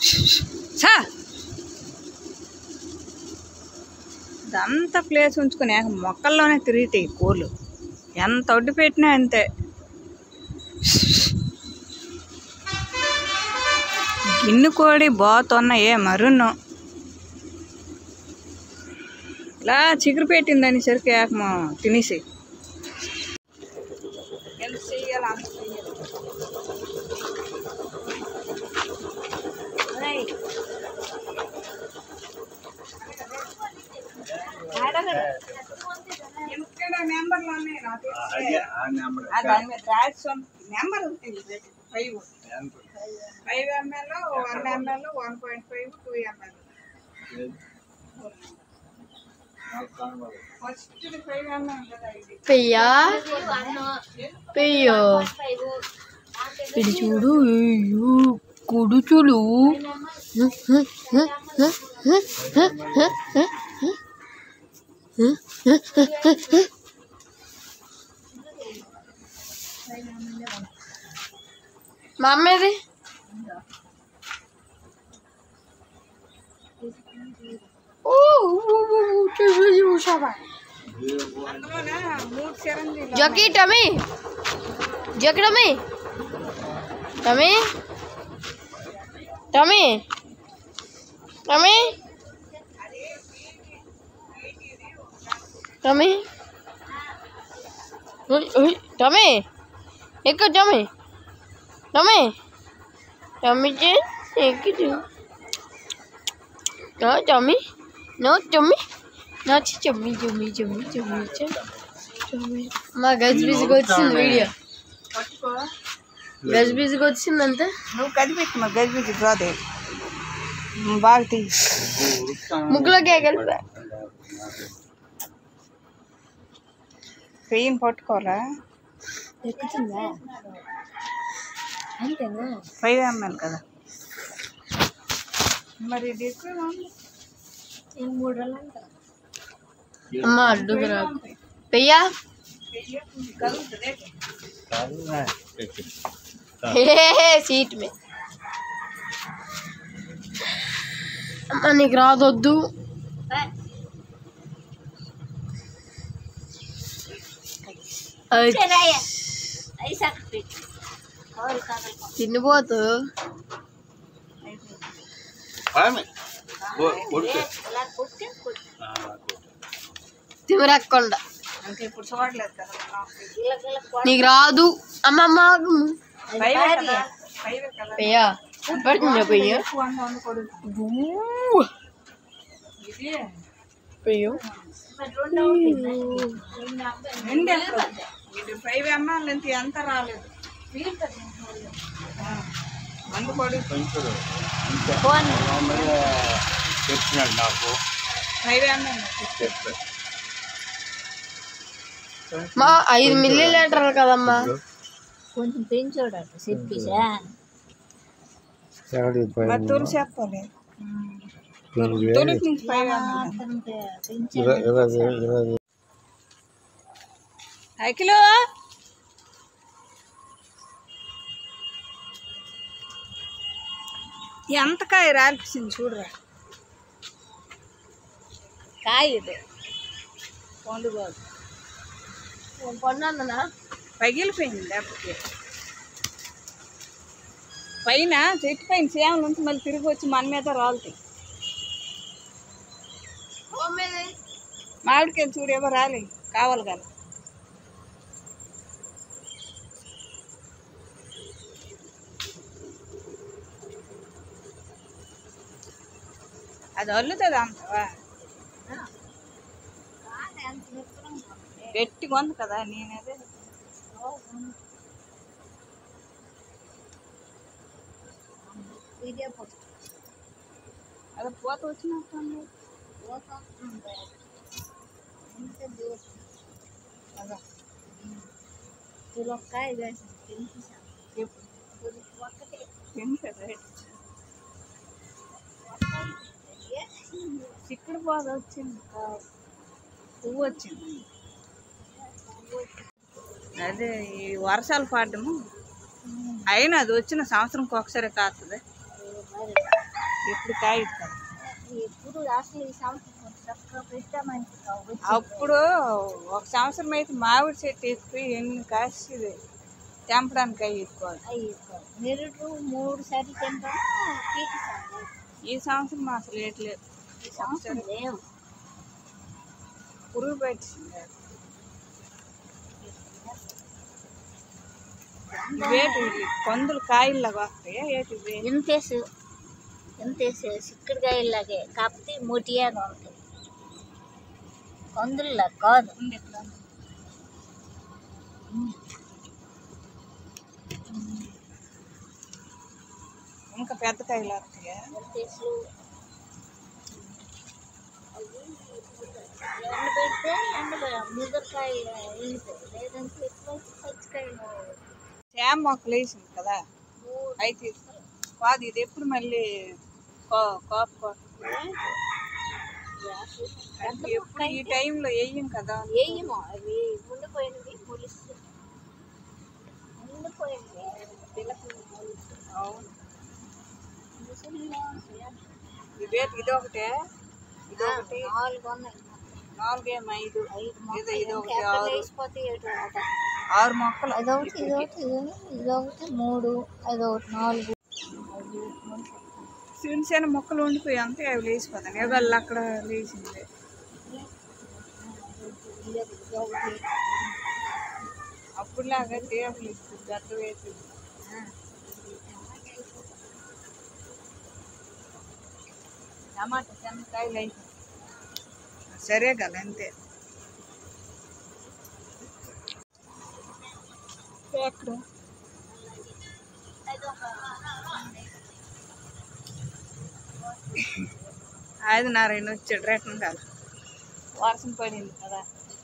సా ఇదంతా ప్లేస్ ఉంచుకొని ఏక మొక్కల్లోనే తిరుగుతాయి కోళ్ళు ఎంత ఒడ్డు పెట్టినా అంతే గిన్నె కోడి బాతున్న ఏ మరును ఇలా చిగురు పెట్టిందని సరికి ఏకమో తినేసి ఎంత చెయ్యాలి అంత చెయ్యాలి ఇక్కడ నెంబర్లు ఉన్నాయి నాకు తెలిసి. ఆ దాని మీద రాసి నెంబర్ ఉంటుంది five five ML one ML one point five two ML first five ML కదా ఇది పెయ్యా పెయ్యో ఇది చూడు అయ్యో కుడుచులు మా అమ్మేది ఓ చూసావా అందులోన మూడు చిరంజీవి జోకి టమీ జోకి టమీ టమీ టమీ టమీ టమీ ఉయ్, ఉయ్, టమీ ఎక్కువ టమీ టమీ టమీ చే ఎక్కు నో టమీ నో టమీ నా చమ్మి చమ్మి చమ్మి చమ్మి చమ్మి మా గజిబిజికి వచ్చింది వీడియో పట్టుకో గజిబిజికి వచ్చిందంటే నువ్వు కదిపెట్టు మా గజిబిజి రాదే బాగా తీ ముగ్గులోకి కలిపా పెయిన్ పట్టుకోరా ఎక్కుతుందా అంతేనా ఫైవ్ ఎంఎల్ కదా మరి ఇది ఎక్కువ ఉంది. మూడు రోజులు అమ్మ అడ్డుకు రా పెయ్యా కలుగుతుంది సీట్ మే అమ్మ నీకు రాదొద్దు తిన్నిపోతు తిమరక్కొండ అంటే ఇప్పుడు చూడలేదు కదా మనం. నీకు రాదు అమ్మమ్మ ఫైవ్ కదా ఫైవ్ కదా పెయ్యా పడుతుందా పెయ్య ఎక్కువ అంత ఉండకూడదు ఇది పెయ్యో రెండు ఎక్కువ. ఇది ఫైవ్ ఎంఎల్ ఇంత ఎంత రాలేదు ఆ, అందుకోడు చెప్పినాడు నాకు ఫైవ్ ఎంఎల్ మా ఐదు మిల్లీ లీటర్లు కదమ్మా కొంచెం పెంచోడట చెప్పేసా మరి తులసి చెప్పాలి తులసి నుంచి ఫైవ్ ఎంఎల్ అఖిలు ఎంత కాయ రాల్పించింది చూడరా కాయ ఇది పండుగోదు కొన్నానా పగిలిపోయింది లేకపోతే పైన చెట్టు పైన సేమలు ఉంటే మళ్ళీ తిరిగి వచ్చి మన మీద రాలుతాయి మామిడికాయలు చూడు ఎవరు రాలే కావాలి కదా అది అల్లుతుంది అంతవా గట్టిగా ఉంది కదా నేనేదే అది పోత వచ్చినట్టు ఉంది. అదా. తులక్కాయ ఎప్పుడు? తింటారా? చిక్కుడు పోత వచ్చింది పువ్వు వచ్చింది అదే ఈ వర్షాలు పడము అయినా అది వచ్చిన సంవత్సరంకి ఒకసారి కాస్తుంది ఎప్పుడు కాయ కదా ఎప్పుడు అసలు ఈ సంవత్సరం చక్కగా పెట్టామంటే కావు. అప్పుడు ఒక సంవత్సరం అయితే మామిడి చెట్టు ఎక్కువ ఎన్ని కాసేది తెంపడానికి అయ్యి ఎక్కువ అయ్యి మెరుడు మూడు సార్లు తింటాము పీకిస్తాము ఈ సంవత్సరం అసలు ఏట్లేదు ఈ సంవత్సరం లేవు పురుగు పెట్టింది ఇవేటి ఇవి పందులు కాయల్లాగా వస్తాయి ఏటి ఇవి ఇంతేసి ఇంతేసి చిక్కుడుకాయలాగే కాకపోతే మొటియాగా ఉంటాయి కందుల్లా కాదు ఉంది ఇక్కడ. ఇంకా పెద్ద కాయలు వస్తాయా ఇంతేసి ఎండ పెడితే ఎండ ముదరకాయ ఎండిపోయి లేదంటే ఎక్కువ పచ్చికాయలు తేమ మొక్కలు వేసింది కదా అయితే కాదు ఇది ఎప్పుడు మళ్ళీ కో- కోప కొడుతుంది అంటే ఎప్పుడు ఈ టైంలో వేయం కదా వేయము అవి ఉండిపోయినవి మొలిస్తే ఉండిపోయినవి పిల్లకి మొలుస్తాయి. అవును ముసలిలో ఉంటాయి. ఇదే ఇదొకటే ఇదొకటి నాలుగు ఉన్నాయి నాలుగేమో ఐదు ఐదు ఇది మొక్కలు ఇదొకటి ఇంకా ఎక్కడ ఆరు లేచిపోతాయి ఏటో అట. ఆరు మొక్కలు అదొకటి ఇదొకటి ఇదొకటి ఇదొకటి మూడు అదొకటి నాలుగు ఐదు మొలకలు. చిన్న చిన్న మొక్కలు ఉండిపోయి అంతే అవి లేచిపోతాయి ఎగళ్ళు అక్కడ లేచింది ఇదొకటి, ఇదొకటి. అప్పుడులాగా టేబుల్ ఇస్తుంది గడ్డ వేసింది టమాటా చెనక్కాయలు అయిపోయి సరే కదా అంతే ఎక్కడ ఆది నారాయణ వచ్చాడు రేటం కాదు వర్షం పడింది కదా